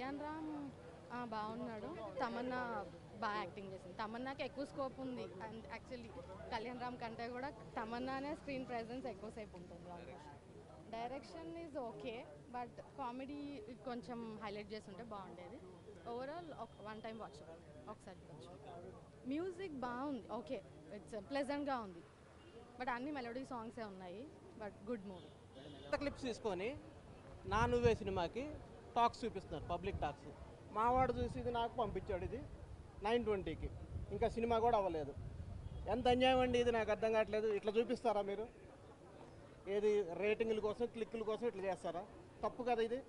కళ్యాణ్ రామ్ ఆ, బాగున్నాడు తమన్నా బాగా యాక్టింగ్ చేసింది తమన్నాకి ఎక్కువ స్కోప్ ఉంది అండ్ యాక్చువల్లీ కళ్యాణ్ రామ్ కంటే కూడా తమన్నానే స్క్రీన్ ప్రెజెన్స్ ఎక్కువసేపు ఉంటుంది almost direction is okay but comedy కొంచెం హైలైట్ చేస్తుంటే బాగుండేది ఓవరాల్ వన్ టైం వాచ్ ఒకసారి చూడొచ్చు మ్యూజిక్ బాగుంది ఓకే ఇట్స్ ప్లెజెంట్గా ఉంది బట్ అన్ని మెలోడీ సాంగ్సే ఉన్నాయి బట్ గుడ్ మూవీ కొత్త క్లిప్స్ తీసుకొని నా నువ్వే సినిమాకి టాక్స్ చూపిస్తున్నారు పబ్లిక్ టాక్స్ మావాడు చూసి ఇది నాకు పంపించాడు ఇది నైన్ ట్వంటీకి ఇంకా సినిమా కూడా అవ్వలేదు ఎంత అన్యాయం అండి ఇది నాకు అర్థం కావట్లేదు ఇట్లా చూపిస్తారా మీరు ఏది రేటింగ్ల కోసం క్లిక్కుల కోసం ఇట్లా చేస్తారా తప్పు కదా ఇది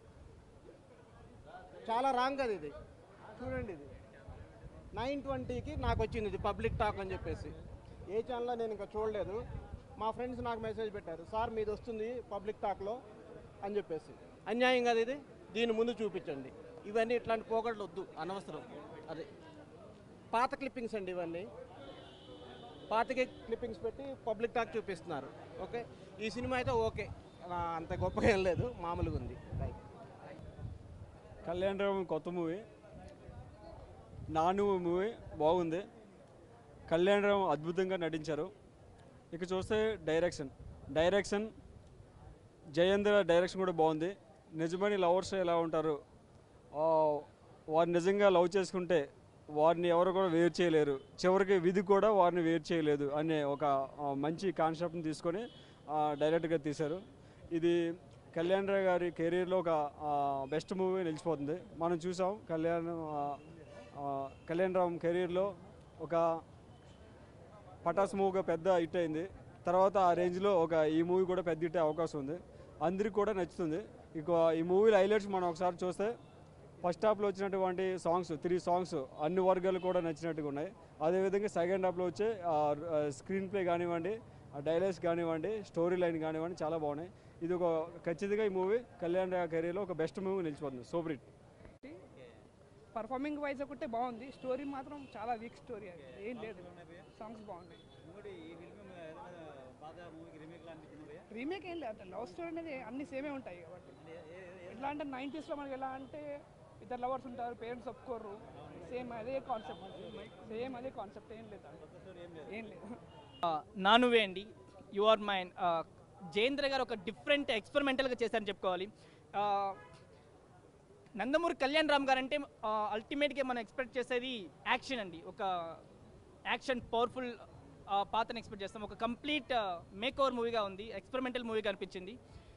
చాలా రాంగ్ కదా ఇది చూడండి ఇది నైన్ ట్వంటీకి నాకు వచ్చింది ఇది పబ్లిక్ టాక్ అని చెప్పేసి ఏ ఛానల్లో నేను ఇంకా చూడలేదు మా ఫ్రెండ్స్ నాకు మెసేజ్ పెట్టారు సార్ మీది వస్తుంది పబ్లిక్ టాక్లో అని చెప్పేసి అన్యాయం కదా ఇది దీని ముందు చూపించండి ఇవన్నీ ఇట్లాంటి పోగొట్లు వద్దు అనవసరం అది పాత క్లిప్పింగ్స్ అండి ఇవన్నీ పాత క్లిప్పింగ్స్ పెట్టి పబ్లిక్ టాక్ చూపిస్తున్నారు ఓకే ఈ సినిమా అయితే ఓకే ఆ, అంత గొప్పగా ఏం లేదు మామూలుగా ఉంది రైట్ కళ్యాణ్ రామ్ కొత్త మూవీ నాను మూవీ బాగుంది కళ్యాణ్ రామ్ అద్భుతంగా నటించారు ఇక చూస్తే డైరెక్షన్ డైరెక్షన్ జయేంద్ర డైరెక్షన్ కూడా బాగుంది నిజమైన లవర్స్ ఎలా ఉంటారు ఆ, వారు నిజంగా లవ్ చేసుకుంటే వారిని ఎవరు కూడా వేరు చేయలేరు చివరికి విధి కూడా వారిని వేరు చేయలేదు అనే ఒక ఆ, మంచి కాన్సెప్ట్ని తీసుకొని ఆ, డైరెక్ట్గా తీశారు ఇది కళ్యాణ్ రావు గారి కెరీర్లో ఒక బెస్ట్ మూవీ నిలిచిపోతుంది మనం చూసాం కళ్యాణ్ ఆ, ఆ, కళ్యాణ్ రామ్ కెరీర్లో ఒక పటాస్ మూవీగా పెద్ద హిట్ అయింది తర్వాత ఆ రేంజ్లో ఒక ఈ మూవీ కూడా పెద్ద హిట్ అయ్యే అవకాశం ఉంది అందరికి కూడా నచ్చుతుంది ఇక ఈ మూవీలో హైలైట్స్ మనం ఒకసారి చూస్తే ఫస్ట్ హాఫ్లో వచ్చినటువంటి సాంగ్స్ త్రీ సాంగ్స్ అన్ని వర్గాలు కూడా నచ్చినట్టుగా ఉన్నాయి అదేవిధంగా సెకండ్ హాఫ్లో వచ్చే స్క్రీన్ ప్లే కానివ్వండి ఆ డైలాగ్స్ కానివ్వండి స్టోరీ లైన్ కానివ్వండి చాలా బాగున్నాయి ఇది ఒక ఖచ్చితంగా ఈ మూవీ కళ్యాణ్ కెరీర్లో ఒక బెస్ట్ మూవీ నిలిచిపోతుంది సూపర్ హిట్ పర్ఫార్మింగ్ వైజ్ ఒకటే బాగుంది స్టోరీ మాత్రం చాలా వీక్ స్టోరీ అది ఏం లేదు సాంగ్స్ బాగున్నాయి రీమేక్ ఏం లేదు లవ్ స్టోరీ అనేది అన్ని సేమే ఉంటాయి కాబట్టి ఎట్లా అంటే నైంటీస్లో మనకి ఎలా అంటే ఇద్దరు లవర్స్ ఉంటారు పేరెంట్స్ ఒప్పుకోరు సేమ్ అదే కాన్సెప్ట్ సేమ్ అదే కాన్సెప్ట్ ఏం లేదు ఏం లేదు నానువే అండి యు ఆర్ మైన్ జయేంద్ర గారు ఒక డిఫరెంట్ ఎక్స్పెరిమెంటల్గా చేశారని చెప్పుకోవాలి ఆ, నందమూరి కళ్యాణ్ రామ్ గారు అంటే అల్టిమేట్గా మనం ఎక్స్పెక్ట్ చేసేది యాక్షన్ అండి ఒక యాక్షన్ పవర్ఫుల్ పాత్రను ఎక్స్పెక్ట్ చేస్తాం ఒక కంప్లీట్ మేక్ ఓవర్ మూవీగా ఉంది ఎక్స్పెరిమెంటల్ మూవీగా అనిపించింది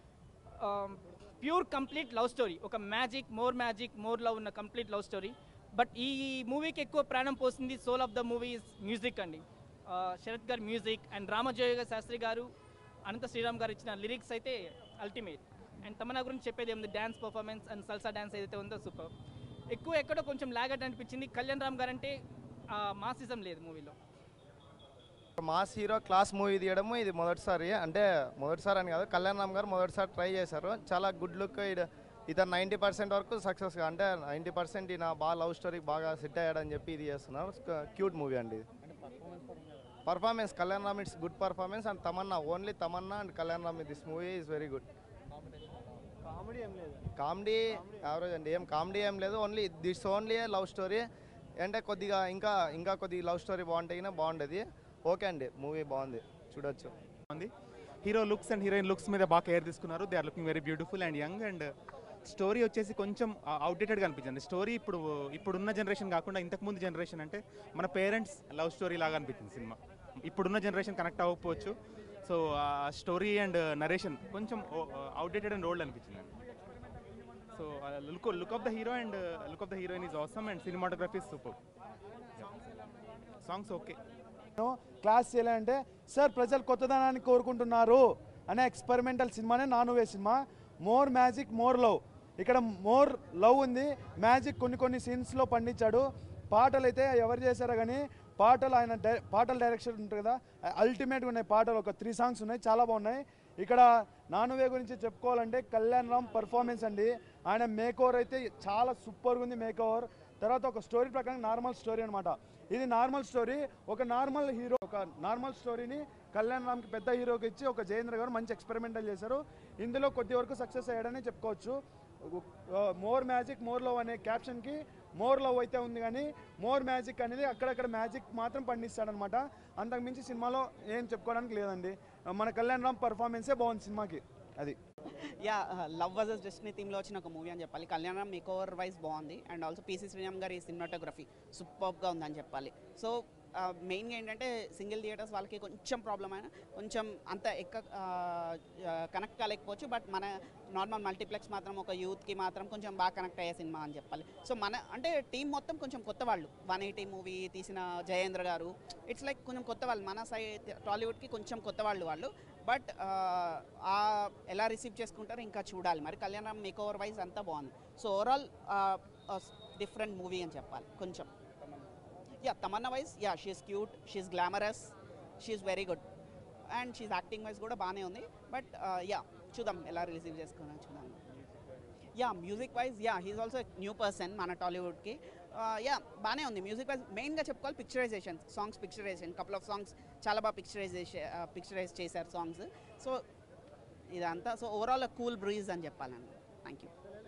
ప్యూర్ కంప్లీట్ లవ్ స్టోరీ ఒక magic more magic more love ఉన్న కంప్లీట్ లవ్ స్టోరీ బట్ ఈ మూవీకి ఎక్కువ ప్రాణం పోసింది soul of the movie music అండి ఆ, శరత్ గారి మ్యూజిక్ అండ్ రామజోయ శాస్త్రి గారు అనంత శ్రీరామ్ గారు ఇచ్చిన లిరిక్స్ అయితే అల్టిమేట్ అండ్ తమన్నా గురించి చెప్పేది ఏముంది dance performance and salsa dance ఏదైతే ఉందో సూపర్ ఎక్కువ ఎక్కడో కొంచెం లాగట్ అనిపించింది కళ్యాణ్ రామ్ గారు అంటే మాసిజం లేదు మూవీలో మాస్ హీరో క్లాస్ మూవీ తీయడము ఇది మొదటిసారి అంటే మొదటిసారి అని కాదు కళ్యాణ్ రామ్ గారు మొదటిసారి ట్రై చేశారు చాలా గుడ్ లుక్ ఇతను నైంటీ పర్సెంట్ వరకు సక్సెస్ అంటే నైంటీ పర్సెంట్ ఈయన బాగా లవ్ స్టోరీకి బాగా సెట్ అయ్యాడని చెప్పి ఇది చేస్తున్నారు క్యూట్ మూవీ అండి ఇది performance Kalyan Ram it's good performance and Tamannaah only Tamannaah and Kalyan Ram this movie is very good comedy ఏం లేదు కామెడీ యావరేజ్ అండి ఏం కామెడీ ఏం లేదు only this only love story అంటే కొద్దిగా ఇంకా ఇంకా కొద్దిగా లవ్ స్టోరీ బాగుంటే గిన బాగుండేది ఓకే అండి మూవీ బాగుంది చూడొచ్చు ఉంది hero looks and heroine looks మీద బాగా కేర్ తీసుకున్నారు they are looking very beautiful and young and story వచ్చేసి కొంచెం అవుట్డేటెడ్గా అనిపించింది స్టోరీ ఇప్పుడు ఇప్పుడున్న జనరేషన్ కాకుండా ఇంతకుముందు జనరేషన్ అంటే మన పేరెంట్స్ లవ్ స్టోరీ లాగా అనిపించింది సినిమా ఇప్పుడున్న జనరేషన్ కనెక్ట్ అవ్వకపోవచ్చు సో ఆ స్టోరీ అండ్ నరేషన్ కొంచెం అవుట్డేటెడ్ అండ్ ఓల్డ్ అనిపించింది so look look of the hero and look of the heroine is awesome and cinematography super songs okay class చేయాలంటే sir ప్రజలు కొత్తదనాన్ని కోరుకుంటున్నారు అనే ఎక్స్పెరిమెంటల్ సినిమానే Naa Nuvve cinema more magic more love ఇక్కడ more love ఉంది magic కొన్ని కొన్ని సీన్స్లో పండించాడు పాటలు అయితే ఎవరు చేశారో కానీ పాటలు ఆయన డై పాటల డైరెక్షన్ ఉంటుంది కదా అల్టిమేట్గా ఉన్నాయి పాటలు ఒక త్రీ సాంగ్స్ ఉన్నాయి చాలా బాగున్నాయి ఇక్కడ నానువే గురించి చెప్పుకోవాలంటే కళ్యాణ్ రామ్ పర్ఫార్మెన్స్ అండి ఆయన మేక్ ఓవర్ అయితే చాలా సూపర్గా ఉంది మేక్ ఓవర్ తర్వాత ఒక స్టోరీ ప్రకారం నార్మల్ స్టోరీ అనమాట ఇది నార్మల్ స్టోరీ ఒక నార్మల్ హీరో ఒక నార్మల్ స్టోరీని కళ్యాణ్ రామ్కి పెద్ద హీరోకి ఇచ్చి ఒక జయేంద్ర గారు మంచి ఎక్స్పెరిమెంటల్ చేశారు ఇందులో కొద్ది వరకు సక్సెస్ అయ్యాడని చెప్పుకోవచ్చు మోర్ మ్యాజిక్ మోర్ లవ్ అనే క్యాప్షన్కి మోర్ లవ్ అయితే ఉంది కానీ మోర్ మ్యాజిక్ అనేది అక్కడక్కడ మ్యాజిక్ మాత్రం పండిస్తాడనమాట అంతకుమించి సినిమాలో ఏం చెప్పుకోవడానికి లేదండి మన కళ్యాణ్ రామ్ పర్ఫార్మెన్సే బాగుంది సినిమాకి అది యా లవ్ వర్సెస్ డెస్టినీ థీమ్లో వచ్చిన ఒక మూవీ అని చెప్పాలి కళ్యాణం మేక్ ఓవర్ వైజ్ బాగుంది అండ్ ఆల్సో పీసీ శ్రీరామ్ గారి సినిమాటోగ్రఫీ సూపర్గా ఉందని చెప్పాలి సో మెయిన్గా ఏంటంటే సింగిల్ థియేటర్స్ వాళ్ళకి కొంచెం ప్రాబ్లం అయినా కొంచెం అంత ఎక్క కనెక్ట్ కాలేకపోవచ్చు బట్ మన నార్మల్ మల్టీప్లెక్స్ మాత్రం ఒక యూత్కి మాత్రం కొంచెం బాగా కనెక్ట్ అయ్యే సినిమా అని చెప్పాలి సో మన అంటే టీం మొత్తం కొంచెం కొత్త వాళ్ళు వన్ ఎయిటీ మూవీ తీసిన జయేంద్ర గారు ఇట్స్ లైక్ కొంచెం కొత్త వాళ్ళు మన సైడ్ టాలీవుడ్కి కొంచెం కొత్త వాళ్ళు వాళ్ళు బట్ ఆ ఎలా రిసీవ్ చేసుకుంటారో ఇంకా చూడాలి మరి కళ్యాణం మేక్ ఓవర్ వైజ్ అంతా బాగుంది సో ఓవరాల్ డిఫరెంట్ మూవీ అని చెప్పాలి కొంచెం yeah Tamannaah wise yeah she's cute she's glamorous she's very good and she's acting wise కూడా బాగానే ఉంది బట్ యా చూద్దాం ఎలా రిసీవ్ చేసుకున్నా చూద్దాం yeah music wise yeah he's also new person మన టాలీవుడ్కి యా బాగానే ఉంది మ్యూజిక్ వైజ్ మెయిన్గా చెప్పుకోవాలి picturisation songs picturisation couple of songs చాలా బాగా పిక్చరైజేషన్ పిక్చరైజ్ చేశారు సాంగ్స్ సో ఇదంతా సో ఓవరాల్ కూల్ బ్రీజ్ అని చెప్పాలండి థ్యాంక్ యూ